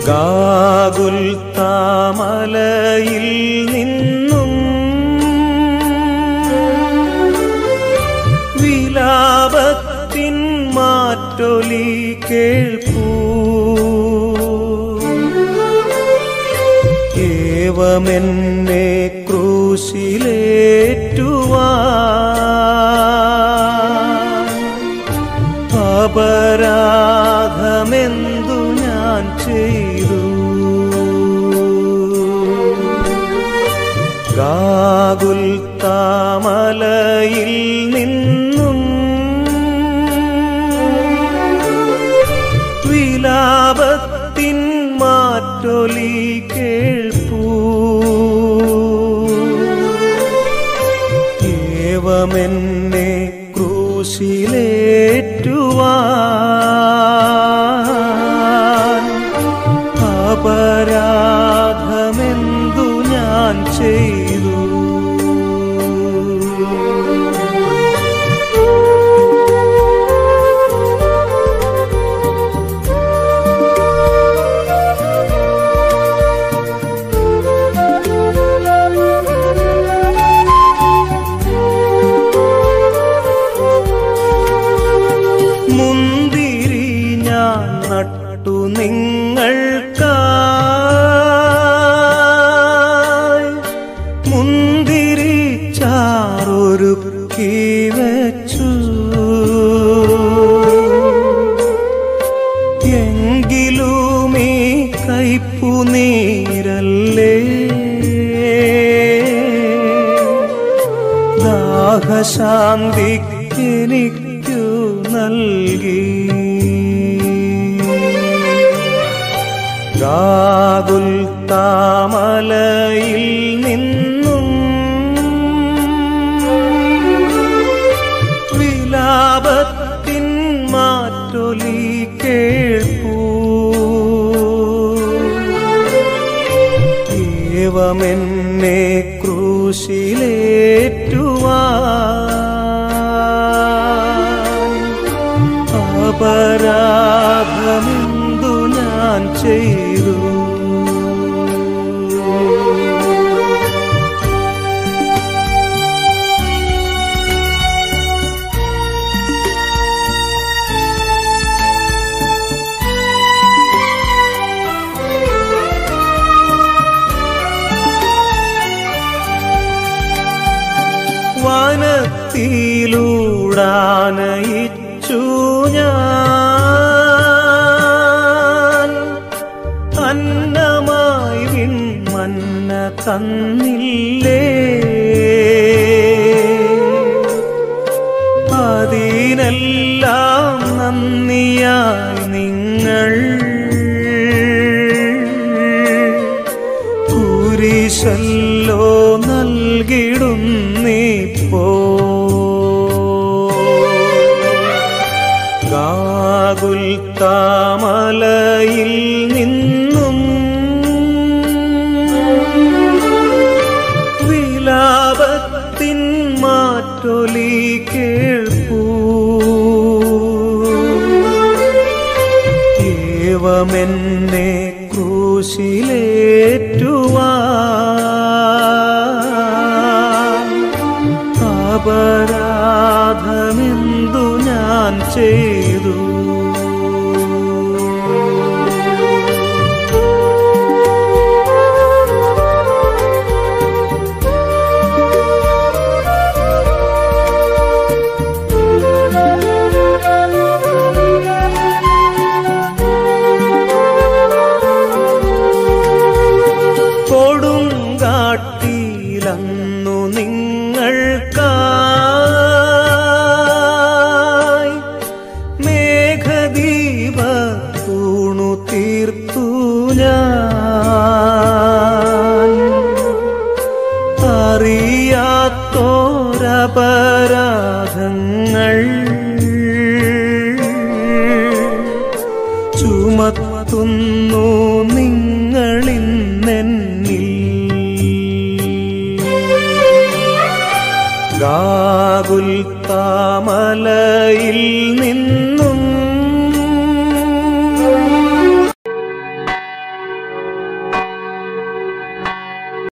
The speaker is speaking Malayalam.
ഗാഗുൽ താമലയിൽ നിന്നും വിലാപത്തിൻ മാറ്റൊലി കേൾപ്പൂ ഏവമെന്നെ ക്രൂശിലേറ്റുവാ അപരാധമെന്തു ഞാൻ ചെയ്തു ഗാഗുൽ താമലയിൽ നിന്നും വിലാപത്തിൻ മാറ്റൊലി കേൾപ്പൂ ഏവമെന്നെ ക്രൂശിലേറ്റുവാൻ അപരാധമെന്തു ഞാൻ ചെയ്തു മുന്തിരി ഞാൻ നട്ടു നിങ്ങൾക്കായി മുന്തിരി ചാറൊരുക്കി വെച്ചു എങ്കിലും ഈ കൈപ്പു നീരല്ലേ ദാഹശാന്തിക്കെനിക്കു നൽകി ഗാഗുൽ താമലയിൽ നിന്നും വിലാപത്തിൻ മാറ്റൊലി കേൾപ്പൂ ഏവമെന്നെ ക്രൂശിലേറ്റുവാൻ അപരാധമെന്തു ഞാൻ ചെയ്തു വനത്തിലൂടാനയിച്ചു ഞാൻ അന്നമായി വിൺമന്ന തന്നില്ലേ അതിനെല്ലാം നന്ദിയായി നിങ്ങൾ കുരിശല്ലോ നൽകിടുന്നിപ്പോ ഗാഗുൽ താമലയിൽ നിന്നും വിലാപത്തിൻ മാറ്റൊലി കേൾപ്പൂ ഏവമെന്നെ ക്രൂശിലേറ്റുവാൻ അപരാധമെന്തു ഞാൻ ചെയ്തു കൊടുങ്കാട്ടിലന്നു നിങ്ങൾക്കായി മേഘദീപ തൂണു തീർത്തു ഞാൻ അറിയാത്തോരപരാധങ്ങൾ ചുമത്തുന്നു നിങ്ങളിന്നെന്നിൽ ഗാഗുൽ താമലയിൽ നിന്ന്